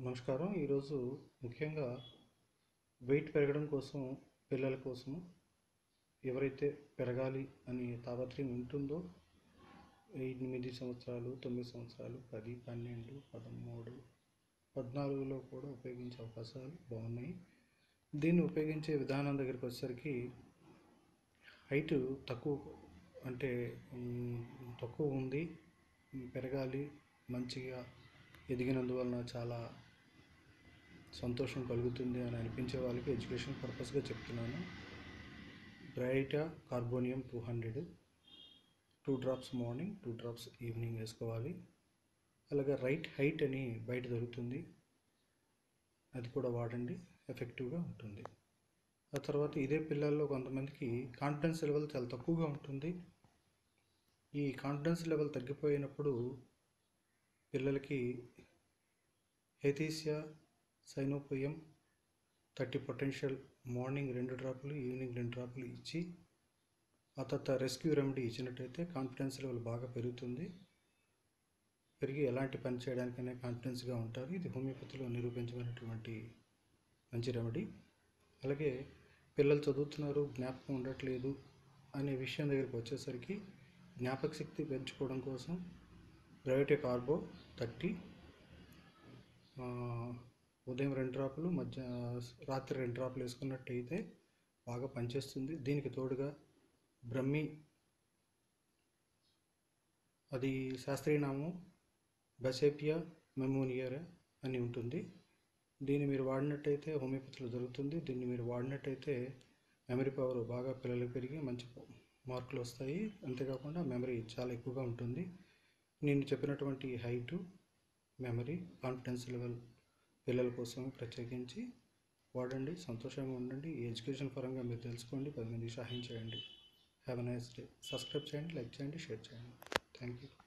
నమస్కారం ఈరోజు ముఖ్యంగా వెయిట్ పెరగడం కోసం పిల్లల కోసం ఎవరైతే పెరగాలి అని తాపత్రయం ఉంటుందో ఎనిమిది సంవత్సరాలు తొమ్మిది సంవత్సరాలు పది పన్నెండు పదమూడు పద్నాలుగులో కూడా ఉపయోగించే అవకాశాలు బాగున్నాయి దీన్ని ఉపయోగించే విధానం దగ్గరికి వచ్చేసరికి హైట్ తక్కువ అంటే మ్, తక్కువ ఉంది మ్, పెరగాలి మంచిగా ఎదిగినందువలన చాలా సంతోషం కలుగుతుంది అని అనిపించే వాళ్ళకి ఎడ్యుకేషన్ పర్పస్గా చెప్తున్నాను బ్రైటా కార్బోనియం two hundred two drops morning two drops evening వేసుకోవాలి అలాగే రైట్ హైట్ అని బయట దొరుకుతుంది అది కూడా వాడండి ఎఫెక్టివ్గా ఉంటుంది ఆ తర్వాత ఇదే పిల్లల్లో కొంతమందికి కాన్ఫిడెన్స్ లెవెల్ చాలా తక్కువగా ఉంటుంది ఈ కాన్ఫిడెన్స్ లెవెల్ తగ్గిపోయినప్పుడు పిల్లలకి హెథీసియా సైనోపోయం థర్టీ పొటెన్షియల్ మార్నింగ్ రెండు డ్రాపులు ఈవినింగ్ రెండు డ్రాపులు ఇచ్చి ఆ తర్వాత రెస్క్యూ రెమెడీ ఇచ్చినట్టయితే కాన్ఫిడెన్స్ లెవెల్ బాగా పెరుగుతుంది పెరిగి ఎలాంటి పని చేయడానికైనా కాన్ఫిడెన్స్గా ఉంటారు ఇది హోమియోపతిలో నిరూపించబడినటువంటి మంచి రెమెడీ అలాగే పిల్లలు చదువుతున్నారు జ్ఞాపకం ఉండట్లేదు అనే విషయం దగ్గరికి వచ్చేసరికి జ్ఞాపక శక్తి పెంచుకోవడం కోసం బ్రైవటే కార్బో థర్టీ ఉదయం రెండు డ్రాపులు మధ్య రాత్రి రెండు డ్రాపులు వేసుకున్నట్టయితే బాగా పనిచేస్తుంది దీనికి తోడుగా బ్రహ్మి అది శాస్త్రీయ నామం బసేపియా మెమోనియర్ అని ఉంటుంది దీన్ని మీరు వాడినట్టయితే హోమియోపతిలో దొరుకుతుంది దీన్ని మీరు వాడినట్టయితే మెమరీ పవర్ బాగా పిల్లలకు పెరిగి మంచి మార్కులు వస్తాయి అంతేకాకుండా మెమరీ చాలా ఎక్కువగా ఉంటుంది నేను చెప్పినటువంటి హైటు మెమరీ కాన్ఫిడెన్స్ లెవెల్ పిల్లల కోసం ప్రత్యేకించి వాడండి సంతోషంగా ఉండండి ఈ ఎడ్యుకేషన్ పరంగా మీరు తెలుసుకోండి పది మందికి సహాయం చేయండి have a nice day subscribe చేయండి లైక్ చేయండి షేర్ చేయండి థ్యాంక్ యూ